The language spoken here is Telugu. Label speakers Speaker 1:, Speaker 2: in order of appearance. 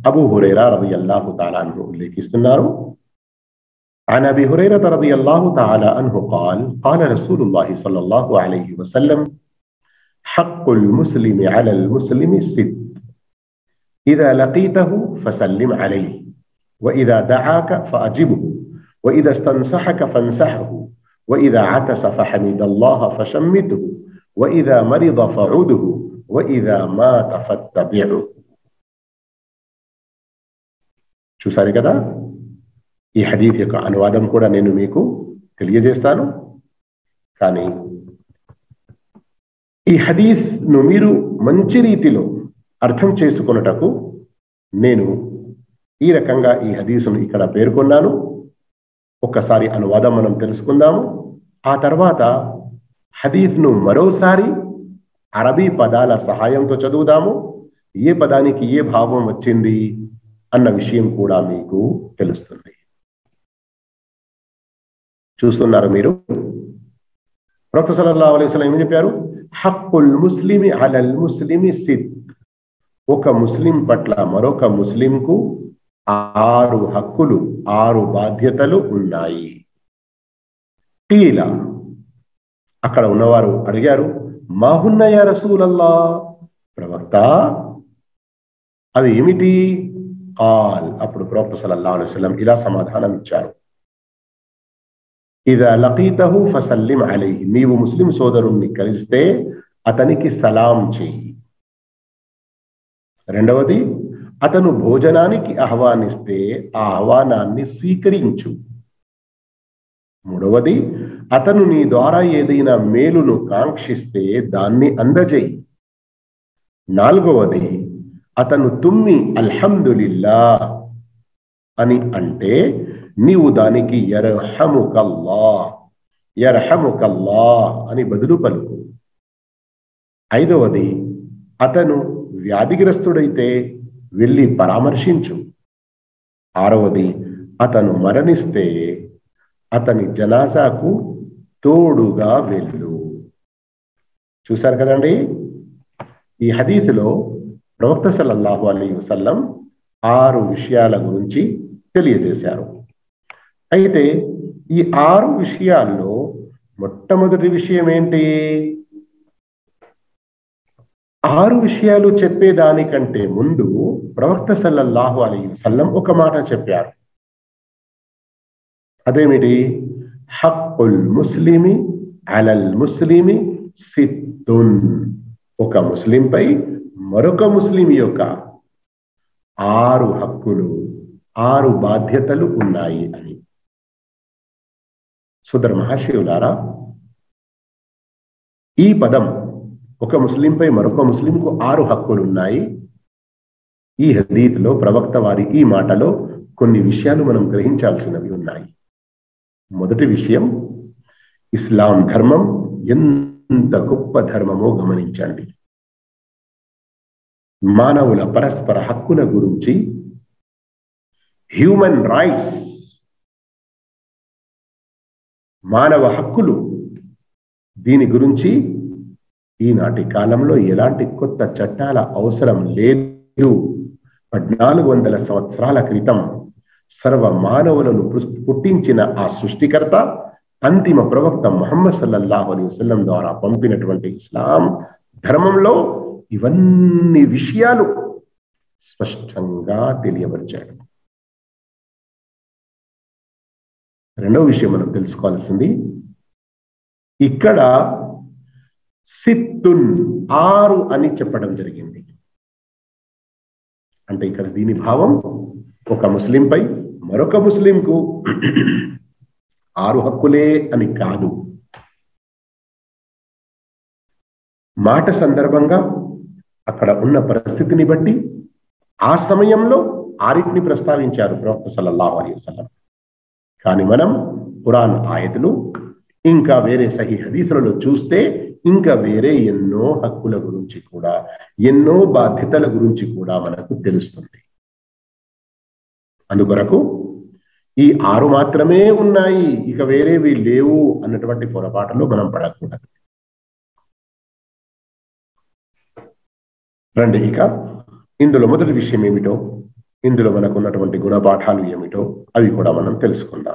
Speaker 1: అబూ హురైరా రదియల్లాహు తాలా అన్హు ఉల్లేఖిస్తున్నారు عن ابي هريره رضي الله تعالى عنه قال قال رسول الله صلى الله عليه وسلم حق المسلم على المسلم ست اذا لقيته فسلم عليه واذا دعاك فاجبه واذا استنصحك فانصحه واذا عطس فحمد الله فشمته واذا مرض فعوده واذا مات فاتبعه చూసారు కదా ఈ హదీఫ్ యొక్క అనువాదం కూడా నేను మీకు తెలియజేస్తాను కానీ ఈ హదీఫ్ను మీరు మంచి రీతిలో అర్థం చేసుకొనుటకు నేను ఈ రకంగా ఈ హదీసును ఇక్కడ పేర్కొన్నాను ఒక్కసారి అనువాదం మనం తెలుసుకుందాము ఆ తర్వాత హదీఫ్ను మరోసారి అరబీ పదాల సహాయంతో చదువుదాము ఏ పదానికి ఏ భావం వచ్చింది అన్న విషయం కూడా మీకు తెలుస్తుంది చూస్తున్నారు మీరు ప్రొఫె సల్లల్లాహు అలైహి వసల్లం ఏం చెప్పారు హక్కుల్ ముస్లిమి అలల్ ముస్లిమి సిద్ ఒక ముస్లిం పట్ల మరొక ముస్లింకు ఆరు హక్కులు ఆరు బాధ్యతలు ఉన్నాయి కీల అక్కడ ఉన్నవారు అడిగారు మాహున్నయ రసూలల్లా ప్రవక్త అవి ఏమిటి కాల్ అప్పుడు ప్రవక్త సల్లల్లాహు అలైహి వసల్లం ఇలా సమాధానం ఇచ్చారు ఇదా లకీతహు ఫసల్లిం అలైహి నీవు ముస్లిం సోదరుణ్ణి కలిస్తే అతనికి సలాం చెయ్యి రెండవది అతను భోజనానికి ఆహ్వానిస్తే ఆ ఆహ్వానాన్ని స్వీకరించు మూడవది అతను నీ ద్వారా ఏదైనా మేలును కాంక్షిస్తే దాన్ని అందజేయి నాలుగవది అతను తుమ్మి అల్హమ్దులిల్లా అని అంటే నీవు దానికి ఎర్హముకల్లా ఎర్హముకల్లా అని బదులు పలుకు ఐదవది అతను వ్యాధిగ్రస్తుడైతే వెళ్ళి పరామర్శించు ఆరవది అతను మరణిస్తే అతని జనాజాకు తోడుగా వెళ్ళు చూశారు కదండి ఈ హదీసులో ప్రవక్త సల్లల్లాహు అలీ వసల్లం ఆరు విషయాల గురించి తెలియజేశారు అయితే ఈ ఆరు విషయాల్లో మొట్టమొదటి విషయం ఏంటి ఆరు విషయాలు చెప్పేదానికంటే ముందు ప్రవక్త సల్లల్లాహు అలీ వసల్లం ఒక మాట చెప్పారు అదేమిటి హక్కుల్ ముస్లిమి అలల్ ముస్లిమి సిత్తున్ ఒక ముస్లింపై మరొక ముస్లిం యొక్క ఆరు హక్కులు ఆరు బాధ్యతలు ఉన్నాయి అని సుదర్ మహాశివులారా ఈ పదం ఒక ముస్లింపై మరొక ముస్లింకు ఆరు హక్కులు ఉన్నాయి ఈ హదీత్లో ప్రవక్త వారి ఈ మాటలో కొన్ని విషయాలు మనం గ్రహించాల్సినవి ఉన్నాయి మొదటి విషయం ఇస్లాం ధర్మం ఎంత గొప్ప ధర్మమో గమనించండి మానవుల పరస్పర హక్కుల గురించి హ్యూమన్ రైట్స్ మానవ హక్కులు దీని గురించి ఈనాటి కాలంలో ఎలాంటి కొత్త చట్టాల అవసరం లేదు పద్నాలుగు వందల సంవత్సరాల క్రితం సర్వ మానవులను పుట్టించిన ఆ సృష్టికర్త అంతిమ ప్రవక్త ముహమ్మద్ సల్లల్లాహు అలీ వసల్లం ద్వారా పంపినటువంటి ఇస్లాం ధర్మంలో ఇవన్నీ విషయాలు స్పష్టంగా తెలియపరిచాడు రెండవ విషయం మనం తెలుసుకోవాల్సింది ఇక్కడ సిత్తున్ ఆరు అని చెప్పడం జరిగింది అంటే ఇక్కడ దీని భావం ఒక ముస్లింపై మరొక ముస్లింకు ఆరు హక్కులే అని కాదు మాట సందర్భంగా అక్కడ ఉన్న పరిస్థితిని బట్టి ఆ సమయంలో ఆరిటిని ప్రస్తావించారు ప్రవక్త సల్లల్లాహు అలీ వసల్లం కానీ మనం పురాణ ఆయతులు ఇంకా వేరే సహీ హదీసులలో చూస్తే ఇంకా వేరే ఎన్నో హక్కుల గురించి కూడా ఎన్నో బాధ్యతల గురించి కూడా మనకు తెలుస్తుంది అందుకొరకు ఈ ఆరు మాత్రమే ఉన్నాయి ఇక వేరేవి లేవు అన్నటువంటి పొరపాటులో మనం పడకూడదు రండి ఇక ఇందులో మొదటి విషయం ఏమిటో ఇందులో మనకు ఉన్నటువంటి గుణపాఠాలు ఏమిటో అవి కూడా మనం తెలుసుకుందాం